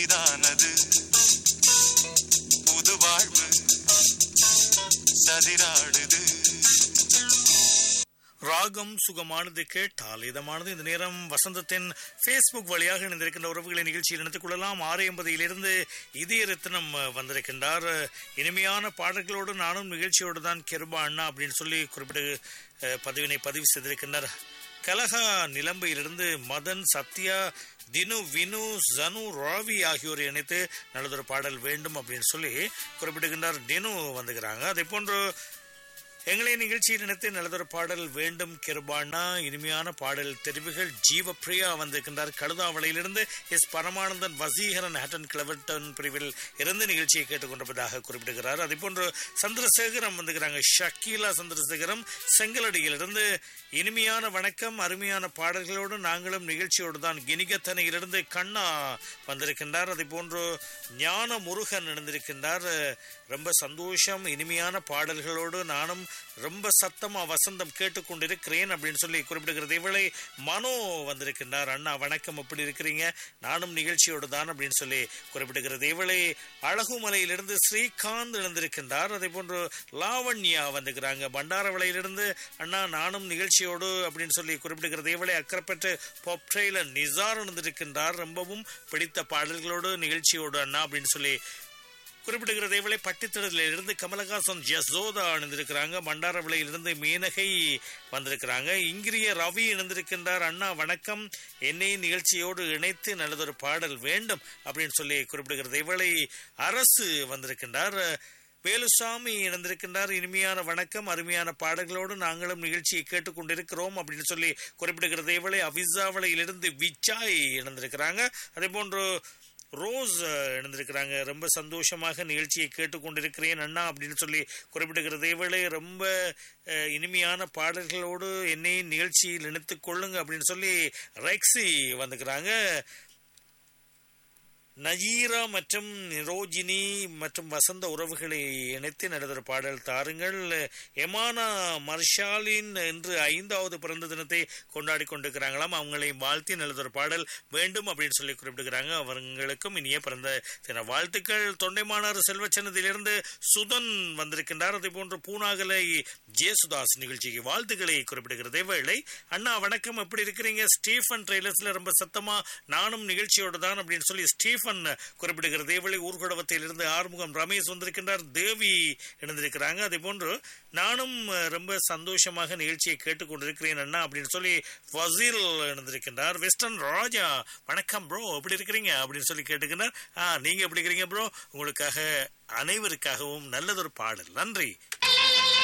புதிதானது புது வாழ்வு சதிராடுது ராகம் சுகமானது கேட்டால் இதமானது இந்த நேரம் வசந்தத்தின் ஃபேஸ்புக் வழியாக இணைந்திருக்கின்ற உறவுகளை நிகழ்ச்சியில் இணைத்துக் கொள்ளலாம் ஆறு எண்பதிலிருந்து இதய ரத்னம் அஹ், வந்திருக்கின்றார் அஹ், இனிமையான பாடல்களோடு நானும் நிகழ்ச்சியோடு தான் கெருபா அண்ணா அப்படின்னு சொல்லி குறிப்பிட்டு அஹ், பதிவினை பதிவு செய்திருக்கின்றார் கலகா நிலம்பையிலிருந்து மதன் சத்யா தினு வினு ஜனு ராவி ஆகியோரை இணைத்து நல்லதொரு பாடல் வேண்டும் அப்படின்னு சொல்லி குறிப்பிடுகின்றார் தினு வந்துக்கிறாங்க அதே போன்று எங்களை நிகழ்ச்சியில் நினைத்து நல்லதொரு பாடல் வேண்டும் கிருபானா இனிமையான பாடல் தெரிவுகள் ஜீவப்பிரியா வந்திருக்கின்றார் கழுதாவளையிலிருந்து எஸ் பரமானந்தன் வசீகரன் ஹட்டன் கிளவர்டன் பிரிவில் இருந்து நிகழ்ச்சியை கேட்டுக்கொண்டிருப்பதாக குறிப்பிடுகிறார் அதே போன்று சந்திரசேகரம் வந்துக்கிறாங்க ஷக்கீலா சந்திரசேகரம் செங்கலடியிலிருந்து இனிமையான வணக்கம் அருமையான பாடல்களோடு நாங்களும் நிகழ்ச்சியோடு தான் கினிகத்தனையிலிருந்து கண்ணா வந்திருக்கின்றார் அதே போன்று ஞான முருகன் இணைந்திருக்கின்றார் ரொம்ப சந்தோஷம் இனிமையான பாடல்களோடு நானும் ரொம்ப சத்தமா வசந்தம் கேட்டுக்கொண்டிருக்கிறேன் அப்படின்னு சொல்லி குறிப்பிடுகிறது இவளை மனோ வந்திருக்கின்றார் அண்ணா வணக்கம் எப்படி இருக்கிறீங்க நானும் நிகழ்ச்சியோடு தான் அப்படின்னு சொல்லி குறிப்பிடுகிறது இவளை அழகுமலையிலிருந்து ஸ்ரீகாந்த் இழந்திருக்கின்றார் அதே போன்று லாவண்யா வந்துக்கிறாங்க பண்டாரவளையிலிருந்து அண்ணா நானும் நிகழ்ச்சியோடு அப்படின்னு சொல்லி குறிப்பிடுகிறது இவளை அக்கறைப்பட்டு பொப்ட்ரைல நிசார் இணைந்திருக்கின்றார் ரொம்பவும் பிடித்த பாடல்களோடு நிகழ்ச்சியோடு அண்ணா அப்படின்னு சொல்லி குறிப்பிடுகிறது இவளை பட்டித்தடத்தில் இருந்து கமலஹாசன் ஜசோதா இணைந்திருக்கிறாங்க மண்டாரவிளையிலிருந்து மீனகை வந்திருக்கிறாங்க இங்கிரிய ரவி இணைந்திருக்கின்றார் அண்ணா வணக்கம் என்னை நிகழ்ச்சியோடு இணைத்து நல்லதொரு பாடல் வேண்டும் அப்படின்னு சொல்லி குறிப்பிடுகிறது இவளை அரசு வந்திருக்கின்றார் வேலுசாமி இணைந்திருக்கின்றார் இனிமையான வணக்கம் அருமையான பாடல்களோடு நாங்களும் நிகழ்ச்சியை கேட்டுக்கொண்டிருக்கிறோம் அப்படின்னு சொல்லி குறிப்பிடுகிறது இவளை அவிசாவளையிலிருந்து விச்சாய் இணைந்திருக்கிறாங்க அதே போன்று ரோஸ் அஹ், இணைந்திருக்கிறாங்க ரொம்ப சந்தோஷமாக நிகழ்ச்சியை கேட்டுக்கொண்டிருக்கிறேன் அண்ணா அப்படின்னு சொல்லி குறிப்பிடுகிறது இவளை ரொம்ப அஹ், இனிமையான பாடல்களோடு என்னை நிகழ்ச்சியில் இணைத்துக் கொள்ளுங்க அப்படின்னு சொல்லி ரெக்ஸி வந்துக்கிறாங்க நஜீரா மற்றும் ரோஜினி மற்றும் வசந்த உறவுகளை இணைத்து நடந்த பாடல் தாருங்கள் எமானா மர்ஷாலின் என்று ஐந்தாவது பிறந்த தினத்தை கொண்டாடி கொண்டிருக்கிறாங்களாம் அவங்களை வாழ்த்தி நல்லதொரு பாடல் வேண்டும் அப்படின்னு சொல்லி குறிப்பிடுகிறாங்க அவர்களுக்கும் இனிய பிறந்த தின வாழ்த்துக்கள் தொண்டைமானார் செல்வச்சனத்திலிருந்து சுதன் வந்திருக்கின்றார் அதே போன்று பூனாகலை ஜேசுதாஸ் நிகழ்ச்சிக்கு வாழ்த்துக்களை குறிப்பிடுகிறது வேளை அண்ணா வணக்கம் எப்படி இருக்கிறீங்க ஸ்டீஃபன் ட்ரெய்லர்ஸ்ல ரொம்ப சத்தமா நானும் நிகழ்ச்சியோடு தான் அப்படின்னு சொல்லி ஸ்டீஃபன் குறிப்பிடுகிறது இவளை ஊர்குடவத்திலிருந்து ஆறுமுகம் ரமேஷ் வந்திருக்கின்றார் தேவி இணைந்திருக்கிறாங்க அதே போன்று நானும் அஹ், ரொம்ப சந்தோஷமாக நிகழ்ச்சியை கேட்டுக்கொண்டிருக்கிறேன் அண்ணா அப்படின்னு சொல்லி வசீல் இணைந்திருக்கின்றார் வெஸ்டர்ன் ராஜா வணக்கம் ப்ரோ எப்படி இருக்கிறீங்க அப்படின்னு சொல்லி கேட்டுக்கினார் ஆ நீங்க எப்படி இருக்கிறீங்க ப்ரோ உங்களுக்காக அனைவருக்காகவும் நல்லதொரு பாடல் நன்றி